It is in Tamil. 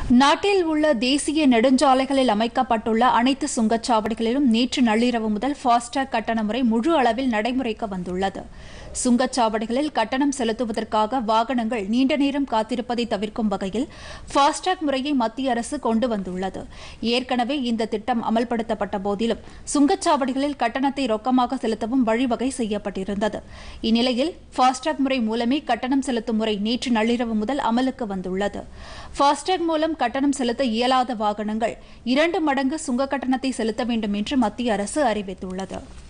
நாட்டில் உள்ள தேசிய நெடுஞ்சாலைகளில் அமைக்கப்பட்டுள்ள அனைத்து சுங்கச்சாவடிகளிலும் நேற்று நள்ளிரவு முதல் ஃபாஸ்டேக் கட்டண முறை முழு அளவில் நடைமுறைக்கு வந்துள்ளது சுங்கச்சாவடிகளில் கட்டணம் செலுத்துவதற்காக வாகனங்கள் நீண்ட நேரம் காத்திருப்பதை தவிர்க்கும் வகையில் ஃபாஸ்டேக் முறையை மத்திய அரசு கொண்டு வந்துள்ளது ஏற்கனவே இந்த திட்டம் அமல்படுத்தப்பட்ட போதிலும் சுங்கச்சாவடிகளில் கட்டணத்தை ரொக்கமாக செலுத்தவும் வழிவகை செய்யப்பட்டிருந்தது இந்நிலையில் ஃபாஸ்டேக் முறை மூலமே கட்டணம் செலுத்தும் முறை நேற்று நள்ளிரவு முதல் அமலுக்கு வந்துள்ளது ஃபாஸ்டேக் மூலம் கட்டணம் செலுத்த இயலாத வாகனங்கள் இரண்டு மடங்கு சுங்க கட்டணத்தை செலுத்த வேண்டும் என்று மத்திய அரசு அறிவித்துள்ளது